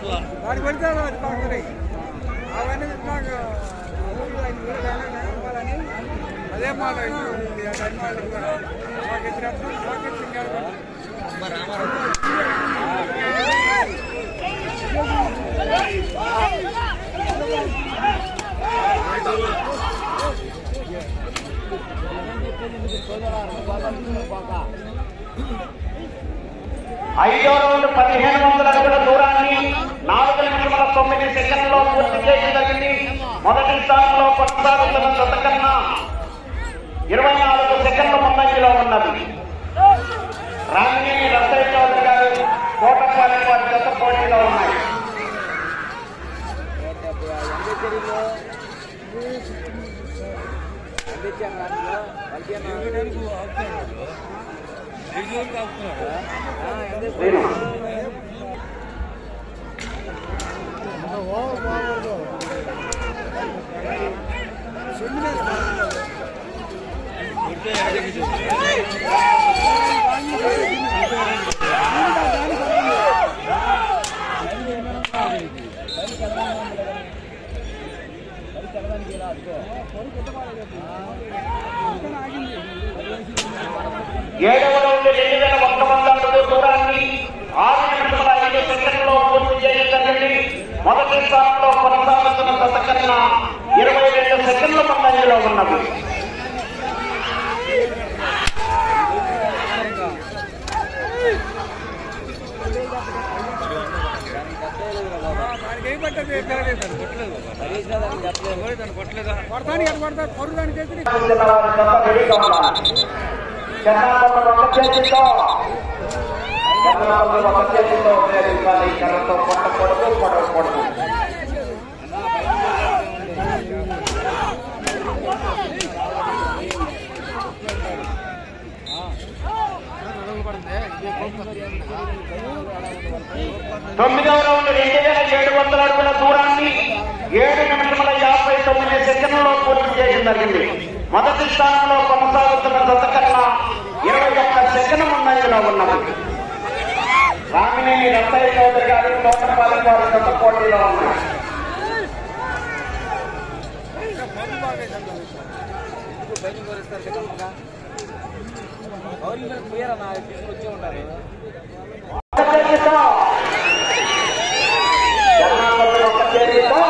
వాడికి పడితే అది పడుతున్నాయి అవన్నీ నాకు ఐదు వేలు కావాలని ఇవ్వాలని అదే మాట అన్ని వాళ్ళు కూడా మాకు ఇచ్చినప్పుడు మాకు ఇచ్చిన ఐదో రౌండ్ పదిహేను వందల అడుగుల దూరాన్ని నాలుగు నిమిషముల తొమ్మిది సెకండ్లో పూర్తి చేయడం జరిగింది మొదటి స్థానంలో కొనసాగుతున్న జత కన్నా ఇరవై నాలుగు సెకండ్ల ముందంజలో ఉన్నది రామినేని రత్తయ్య చౌదరి గారు కోటపాలెం వారి జత పోటీలో ఉన్నాయి నేను ఏడవ రౌండ్ రెండు వేల ఒక్క వంద అడుగుల దూరాన్ని ఆరు నిమిషముల ఐదు సెకండ్లో పూర్తి చేయడం జరిగింది మొదటి స్థానంలో కొనసాగుతున్న జత కన్నా ఇరవై రెండు సెకండ్ల ముందంజలో ఉన్నది దానికి ఏం పట్టదు కొడతానికి అది కొడతారు కొరు దానికి చేసి జిల్లా వారి జత రెడీగా ఉన్నారు చెన్నాపల్లి ఒక చేతితో చెన్నాపల్లి ఒక చేతితో ఉపయోగించాలి కర్రతో కొట్టకూడదు కొడకూడదు తొమ్మిదవ రౌండ్ రెండు వేల ఏడు వందల అడుగుల దూరాన్ని ఏడు నిమిషముల యాభై తొమ్మిది సెకండ్లలో పూర్తి చేయడం జరిగింది మొదటి స్థానంలో కొనసాగుతున్న జత కన్నా ఇరవై ఒక్క సెకండ్ ముందంజలో ఉన్నది రామినేని రత్తయ్య చౌదరి గారు తోటపాలెం వారి జత పోటీలో ఉన్నారు ఒక చేతితో జనాభాలో ఒక చేతితో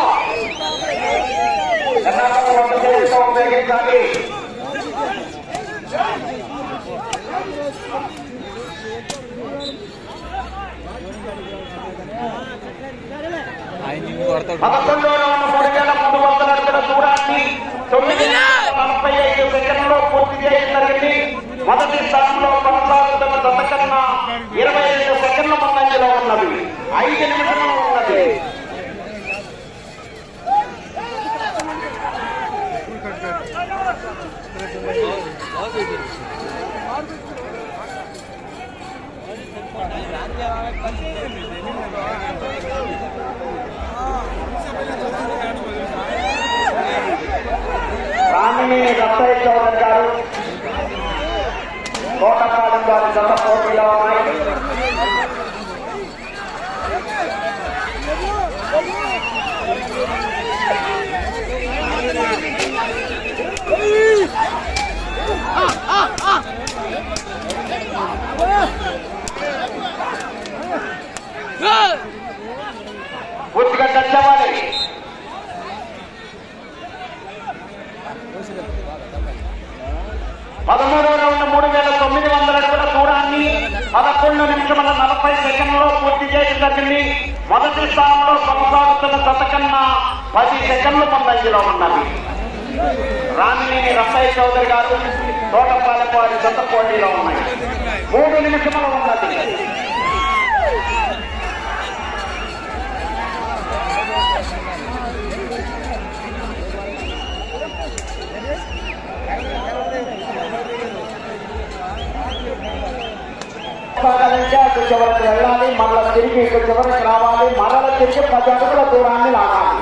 జనాభాలో ఒక చేతితో ఉపయోగించాలి పదకొండో రౌండ్ మూడు వేల మూడు వందల అడుగుల దూరాన్ని తొమ్మిది నిమిషాల నలభై ఐదు సెకండ్లో పూర్తి చేయడం జరిగింది మొదటి స్థానంలో కొనసాగుతున్న జత కన్నా ఇరవై ఐదు సెకండ్ల ముందంజలో ఉన్నది ఐదు నిమిషంలో ఉన్నది రామినేని రత్తయ్య చౌదరి గారు కోటపాలెం వారి జత పోటీలో ఉన్నాయి పూర్తిగా టచ్ అవ్వాలి పదమూడవ రౌండ్ మూడు వేల తొమ్మిది వందల అడుగుల దూరాన్ని పదకొండు నిమిషముల నలభై సెకండ్లో పూర్తి చేయడం జరిగింది మొదటి స్థానంలో కొనసాగుతున్న జత కన్నా పది సెకండ్ల ముందంజలో ఉన్నది రామినేని రత్తయ్య చౌదరి గారు తోటపాలెం వారి జత పోటీలో ఉన్నాయి మూడు నిమిషముల ఉన్నది సాగాలంటే అటు చివరికి వెళ్ళాలి మరల తిరిగి ఇటు చివరికి రావాలి మరల తిరిగి పది అడుగుల దూరాన్ని లాగాలి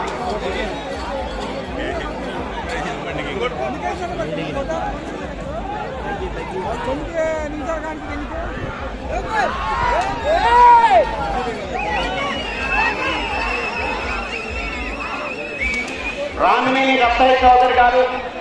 తొమ్మిది నిమిషాలు కానీ ఎందుకు రామినేని రత్తయ్య చౌదరి గారు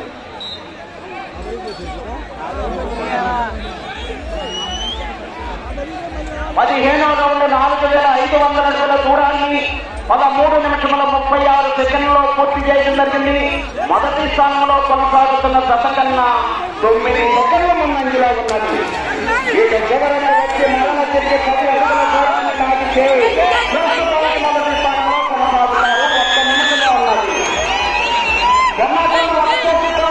పదిహేనవ రౌండ్ నాలుగు వేల ఐదు వందల అడుగుల దూరాన్ని పదమూడు నిమిషముల ముప్పై ఆరు సెకండ్లో పూర్తి చేయడం జరిగింది మొదటి స్థానంలో కొనసాగుతున్న జత కన్నా తొమ్మిది సెకండ్ల ముందంజలో ఉన్నది ఇక చివరన వచ్చి మరణ తిరిగి పది అడుగుల దూరాన్ని దాటితే ప్రస్తుతానికి మొదటి స్థానంలో కొనసాగుతారు ఒక్క నిమిషంలో ఉన్నది జనార్దన్ వచ్చేసిరా.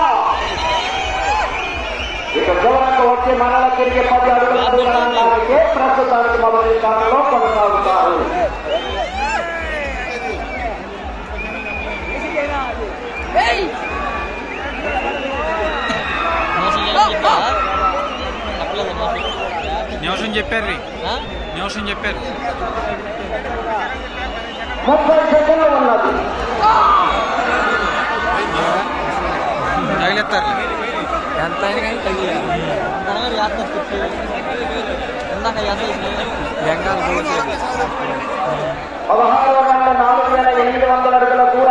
ఇక చివరకు వచ్చి మరల తిరిగి పది అడుగుల దూరాన్ని దాటితే ప్రస్తుతానికి మొదటి స్థానంలో కొనసాగుతారు నిమిషం చెప్పారు రీ నిమిషం చెప్పారు ముప్పై సెకండ్లు ఉన్నది తగిలేస్తారు ఎంత అయినా కానీ తగిలి ఇందాక బెంగాల్ పదహారు వందల నాలుగు వేల ఎనిమిది వందల అడుగుల దూరం